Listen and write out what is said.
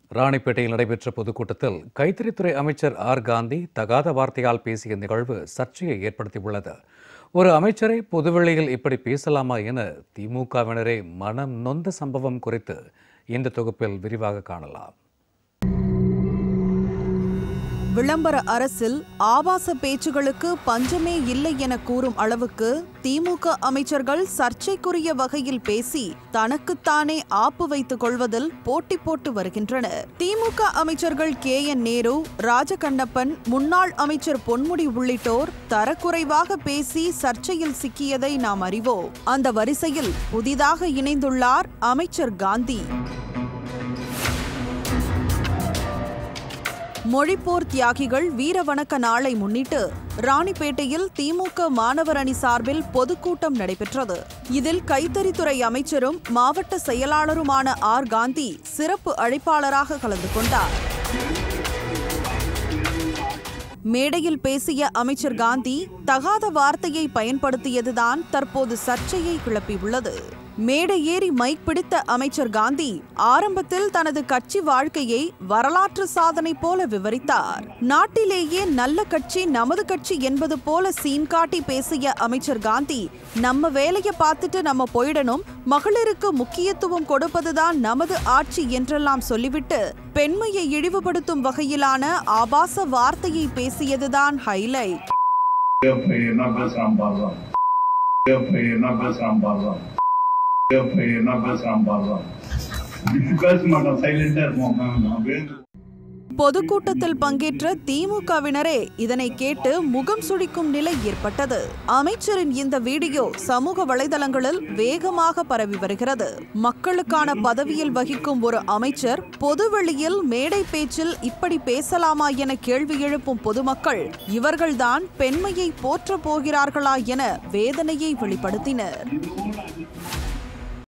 ராணிப்பேட்டையில் நடைபெற்ற பொதுக்கூட்டத்தில் கைத்தறித்துறை அமைச்சர் ஆர் காந்தி தகாத வார்த்தையால் பேசிய நிகழ்வு சர்ச்சையை ஏற்படுத்தியுள்ளது ஒரு அமைச்சரை பொதுவெளியில் இப்படி பேசலாமா என திமுகவினரே மனம் நொந்த சம்பவம் குறித்து இந்த தொகுப்பில் விரிவாக காணலாம் விளம்பர அரசில் ஆபாச பேச்சுகளுக்கு பஞ்சமே இல்லை என கூறும் அளவுக்கு திமுக அமைச்சர்கள் சர்ச்சைக்குரிய வகையில் பேசி தனக்குத்தானே ஆப்பு வைத்துக் கொள்வதில் போட்டி போட்டு வருகின்றனர் திமுக அமைச்சர்கள் கே என் நேரு ராஜகண்ணப்பன் முன்னாள் அமைச்சர் பொன்முடி உள்ளிட்டோர் தரக்குறைவாக பேசி சர்ச்சையில் சிக்கியதை நாம் அறிவோம் அந்த வரிசையில் புதிதாக இணைந்துள்ளார் அமைச்சர் காந்தி மொழிப்போர் தியாகிகள் வீர வணக்க நாளை முன்னிட்டு ராணிப்பேட்டையில் திமுக மாணவர் அணி சார்பில் பொதுக்கூட்டம் நடைபெற்றது இதில் கைத்தறித்துறை அமைச்சரும் மாவட்ட செயலாளருமான ஆர் காந்தி சிறப்பு அழைப்பாளராக கலந்து கொண்டார் மேடையில் பேசிய அமைச்சர் காந்தி தகாத வார்த்தையை பயன்படுத்தியதுதான் தற்போது சர்ச்சையை கிளப்பியுள்ளது மேடை ஏறி மைக் பிடித்த அமைச்சர் காந்தி ஆரம்பத்தில் தனது கட்சி வாழ்க்கையை வரலாற்று சாதனை போல விவரித்தார் நாட்டிலேயே நல்ல கட்சி நமது கட்சி என்பது போல சீன் காட்டி பேசிய அமைச்சர் காந்தி நம்ம வேலையை பார்த்துட்டு நம்ம போயிடணும் மகளிருக்கு முக்கியத்துவம் கொடுப்பதுதான் நமது ஆட்சி என்றெல்லாம் சொல்லிவிட்டு பெண்மையை இழிவுபடுத்தும் வகையிலான ஆபாச வார்த்தையை பேசியதுதான் ஹைலைட் என்ன பேசுறான் பாருங்க என்ன பேசுறான் பாருங்க என்ன பேசுறான் பாருங்க பேச மாட்டோம் சைலண்டா இருப்போம் நான் வேண்டு பொதுக்கூட்டத்தில் பங்கேற்ற திமுகவினரே இதனை கேட்டு முகம் சுழிக்கும் நிலை ஏற்பட்டது அமைச்சரின் இந்த வீடியோ சமூக வலைதளங்களில் வேகமாக பரவி வருகிறது மக்களுக்கான பதவியில் வகிக்கும் ஒரு அமைச்சர் பொதுவெளியில் மேடை பேச்சில் இப்படி பேசலாமா என கேள்வி எழுப்பும் பொதுமக்கள் இவர்கள்தான் பெண்மையை போற்றப் போகிறார்களா என வேதனையை வெளிப்படுத்தினர்